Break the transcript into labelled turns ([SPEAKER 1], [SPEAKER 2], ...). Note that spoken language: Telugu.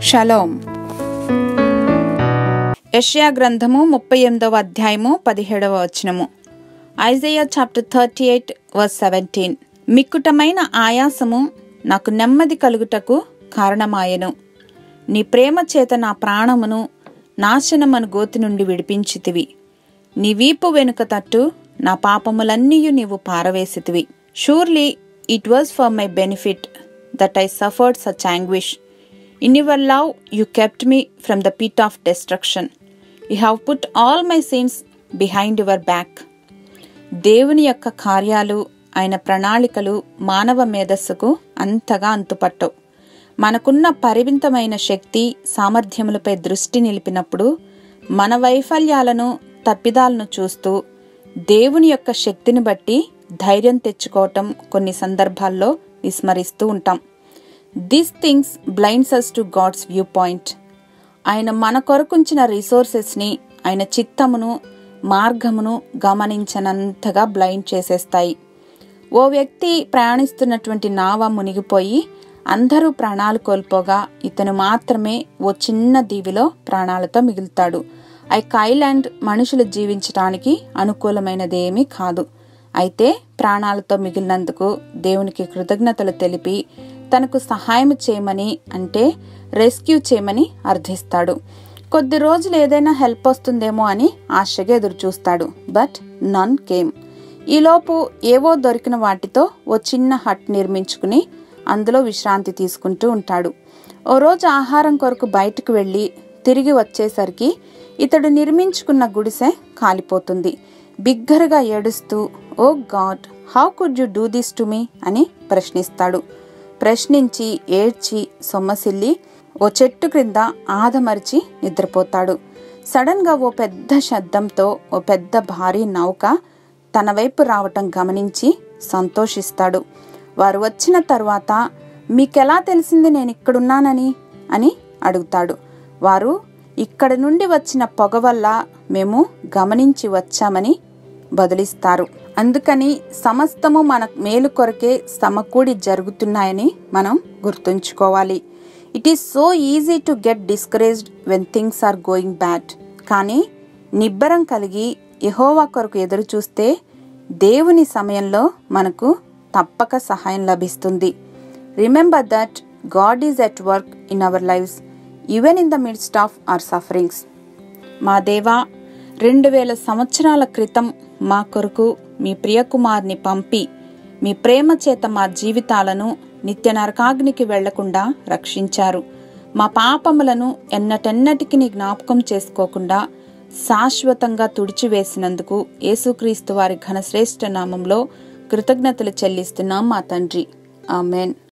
[SPEAKER 1] షలోం యష్యా గ్రంథము ముప్పై ఎనిమిదవ అధ్యాయము పదిహేడవ వచనము Isaiah chapter thirty eight verse seventeen మిక్కుటమైన ఆయాసము నాకు నెమ్మది కలుగుటకు కారణమాయెను నీ ప్రేమ చేత నా ప్రాణమును నాశనమను గోతి నుండి విడిపించితివి నీ వీపు వెనుక తట్టు నా పాపములన్నీయు నీవు పారవేసితివి surely it was for my benefit that I suffered such anguish in your love you kept me from the pit of destruction you have put all my sins behind your back దేవుని యొక్క కార్యాలు ఆయన ప్రణాళికలు మానవ మేధస్సుకు అంతగా అంతుపట్టవు మనకున్న పరిమితమైన శక్తి సామర్థ్యములపై దృష్టి నిలిపినప్పుడు మన వైఫల్యాలను తప్పిదాలను చూస్తూ దేవుని యొక్క శక్తిని బట్టి ధైర్యం తెచ్చుకోవటం కొన్ని సందర్భాల్లో విస్మరిస్తూ ఉంటాం this things blinds us to God's view point ఆయన మన కొరకుంచిన రిసోర్సెస్ని ఆయన చిత్తమును మార్గమును గమనించనంతగా బ్లైండ్ చేసేస్తాయి ఓ వ్యక్తి ప్రయాణిస్తున్నటువంటి నావ మునిగిపోయి అందరూ ప్రాణాలు కోల్పోగా ఇతను మాత్రమే ఓ చిన్న దీవిలో ప్రాణాలతో మిగులుతాడు ఐ ఐలాండ్ మనుషులు జీవించడానికి అనుకూలమైనదేమీ కాదు అయితే ప్రాణాలతో మిగిలినందుకు దేవునికి కృతజ్ఞతలు తెలిపి తనకు సహాయం చేయమని అంటే రెస్క్యూ చేయమని అర్థిస్తాడు కొద్ది రోజులు ఏదైనా హెల్ప్ వస్తుందేమో అని ఆశగా ఎదురు చూస్తాడు బట్ నన్ కేమ్ ఈలోపు ఏవో దొరికిన వాటితో ఓ చిన్న హట్ నిర్మించుకుని అందులో విశ్రాంతి తీసుకుంటూ ఉంటాడు ఓ రోజు ఆహారం కొరకు బయటకు వెళ్ళి తిరిగి వచ్చేసరికి ఇతడు నిర్మించుకున్న గుడిసె కాలిపోతుంది బిగ్గరగా ఏడుస్తూ oh God how could you do this to me అని ప్రశ్నిస్తాడు ప్రశ్నించి ఏడ్చి సొమ్మసిల్లి ఓ చెట్టు క్రింద ఆదమరిచి నిద్రపోతాడు సడన్ గా ఓ పెద్ద శబ్దంతో ఓ పెద్ద భారీ నౌక తన వైపు రావటం గమనించి సంతోషిస్తాడు వారు వచ్చిన తర్వాత మీకెలా తెలిసింది నేను ఇక్కడున్నానని అని అడుగుతాడు వారు ఇక్కడ నుండి వచ్చిన పొగ వల్ల మేము గమనించి వచ్చామని బదులిస్తారు అందుకని సమస్తము మన మేలు కొరకే సమకూడి జరుగుతున్నాయని మనం గుర్తుంచుకోవాలి it is so easy to get discouraged when things are going bad కానీ నిబ్బరం కలిగి యహోవా కొరకు ఎదురు చూస్తే దేవుని సమయంలో మనకు తప్పక సహాయం లభిస్తుంది remember that God is at work in our lives even in the midst of our sufferings మా దేవా రెండు వేల సంవత్సరాల క్రితం మా కొరకు మీ ప్రియకుమార్ని పంపి మీ ప్రేమ చేత మా జీవితాలను నిత్య నరకాగ్నికి వెళ్లకుండా రక్షించారు మా పాపములను ఎన్నటెన్నటికి నీ జ్ఞాపకం చేసుకోకుండా శాశ్వతంగా తుడిచివేసినందుకు యేసుక్రీస్తు వారి ఘనశ్రేష్ఠ నామంలో కృతజ్ఞతలు చెల్లిస్తున్నాం మా తండ్రి ఆమెన్